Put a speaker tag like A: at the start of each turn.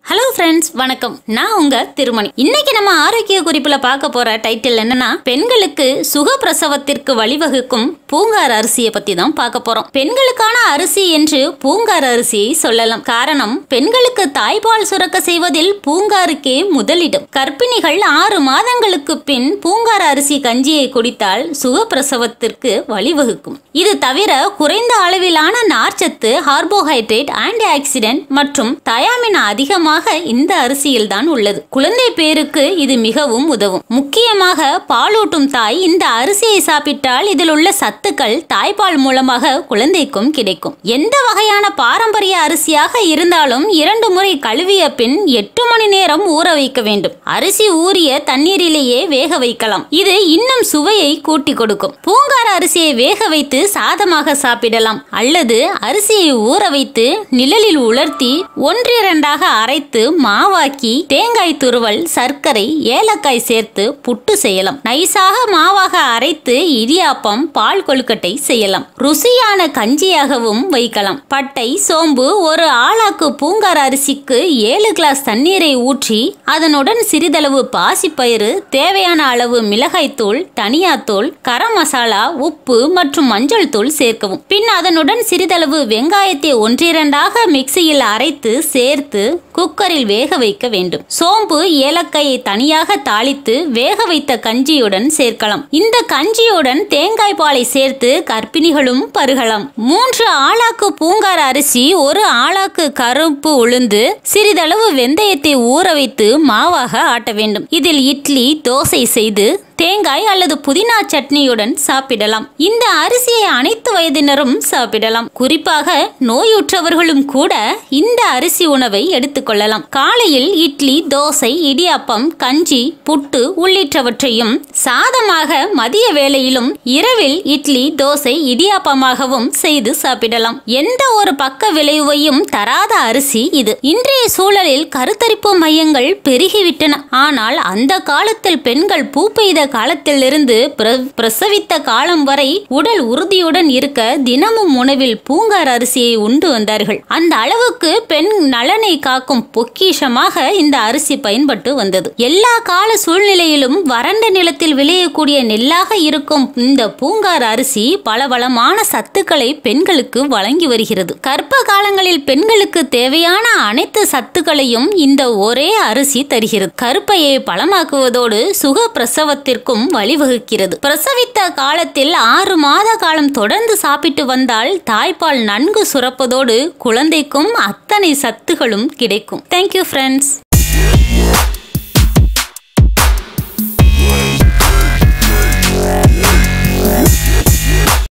A: hello friends வணக்கம் நான் உங்க திருமணி இன்னைக்கு நம்ம ஆரோக்கிய குறிப்புல பார்க்க போற டைட்டில் என்னன்னா பெண்களுக்கு சுக பிரசவத்திற்கு வழிவகுக்கும் பூங்கார் அரிசியை பத்தி தான் பார்க்க போறோம் பெண்களுக்கான அரிசி என்று பூங்கார் அரிசியை சொல்லலாம் காரணம் பெண்களுக்கு தாய்ப்பால் சுரக்க செய்வதில் பூங்காருக்கே முதலிடம் கர்ப்பிணிகள் ஆறு மாதங்களுக்கு பின் பூங்கார் அரிசி கஞ்சியை குடித்தால் சுகப்பிரசவத்திற்கு வழிவகுக்கும் இது தவிர குறைந்த அளவிலான நார்ச்சத்து கார்போஹைட்ரேட் ஆன்டி ஆக்சிடென்ட் மற்றும் தயாமின் அதிகமாக இந்த அரிசியில் தான் உள்ளது குழந்தை பேருக்கு இது மிகவும் உதவும் முக்கியமாக பாலூட்டும் தாய் இந்த அரிசியை சாப்பிட்டால் இதில் உள்ள சத்துக்கள் தாய்ப்பால் மூலமாக குழந்தைக்கும் கிடைக்கும் எந்த வகையான பாரம்பரிய அரிசியாக இருந்தாலும் இரண்டு முறை கழுவிய பின் எட்டு மணி நேரம் ஊற வைக்க வேண்டும் அரிசி ஊறிய தண்ணீரிலேயே வேக வைக்கலாம் இது இன்னும் சுவையை கூட்டி கொடுக்கும் பூங்கார அரிசியை வேக வைத்து சாதமாக சாப்பிடலாம் அல்லது அரிசியை ஊற வைத்து நிழலில் உலர்த்தி ஒன்றிரண்டாக அரைத்து மாவாக்கி தேங்காய் துருவல் சர்க்கரை ஏலக்காய் சேர்த்து புட்டு செய்யலாம் நைஸாக மாவாக அரைத்து இடியாப்பம் பால் கொழுக்கட்டை செய்யலாம் ருசியான கஞ்சியாகவும் வைக்கலாம் பட்டை சோம்பு ஒரு ஆளாக்கு பூங்கார அரிசிக்கு ஏழு கிளாஸ் தண்ணீரை ஊற்றி அதனுடன் சிறிதளவு பாசிப்பயிறு தேவையான அளவு மிளகாய்த்தூள் தனியாத்தூள் கரம் மசாலா உப்பு மற்றும் மஞ்சள் தூள் சேர்க்கவும் பின் அதனுடன் சிறிதளவு வெங்காயத்தை ஒன்றிரண்டாக மிக்சியில் அரைத்து சேர்த்து குக்கரில் வேக வைக்க வேண்டும் சோம்பு ஏலக்காயை தனியாக தாளித்து வேக வைத்த கஞ்சியுடன் சேர்க்கலாம் இந்த கஞ்சியுடன் தேங்காய் பாலை சேர்த்து கர்ப்பிணிகளும் பருகலாம் மூன்று ஆளாக்கு பூங்கார அரிசி ஒரு ஆளாக்கு கருப்பு உளுந்து சிறிதளவு வெந்தயத்தை ஊற வைத்து மாவாக ஆட்ட வேண்டும் இதில் இட்லி தோசை செய்து தேங்காய் அல்லது புதினா சட்னியுடன் சாப்பிடலாம் இந்த அரிசியை அனைத்து வயதினரும் சாப்பிடலாம் குறிப்பாக நோயுற்றவர்களும் கூட இந்த அரிசி உணவை எடுத்துக்கொள்ளலாம் காலையில் இட்லி தோசை இடியாப்பம் கஞ்சி புட்டு உள்ளிட்டவற்றையும் சாதமாக மதிய வேளையிலும் இரவில் இட்லி தோசை இடியாப்பமாகவும் செய்து சாப்பிடலாம் எந்த ஒரு பக்க விளைவையும் தராத அரிசி இது இன்றைய சூழலில் கருத்தரிப்பு மையங்கள் பெருகிவிட்டன ஆனால் அந்த காலத்தில் பெண்கள் பூ பெய்த காலத்திலிருந்து பிர- பிரசவித்த காலம் வரை உடல் உறுதியுடன் இருக்க தினமும் உணவில் பூங்கார் அரிசியை உண்டு வந்தார்கள் அந்த அளவுக்கு பெண் நலனை காக்கும் பொக்கிஷமாக இந்த அரிசி பயன்பட்டு வந்தது எல்லா கால சூழ்நிலையிலும் வறண்ட நிலத்தில் விளையக்கூடிய நெல்லாக இருக்கும் இந்த பூங்கார் அரிசி பலபலமான சத்துக்களை பெண்களுக்கு வழங்கி வருகிறது கர்ப்ப காலங்களில் பெண்களுக்கு தேவையான அனைத்து சத்துக்களையும் இந்த ஒரே அரிசி தருகிறது கருப்பையை பலமாக்குவதோடு சுக பிரசவத்திற்கும் வழிவகுக்கிறது பிரசவித்த காலத்தில் ஆறு மாத காலம் தொடர்ந்து சாப்பிட்டு வந்தால் தாய்ப்பால் நன்கு சுரப்பதோடு குழந்தைக்கும் அத்தனை சத்துகளும் கிடைக்கும் தேங்க்யூ ஃப்ரெண்ட்ஸ்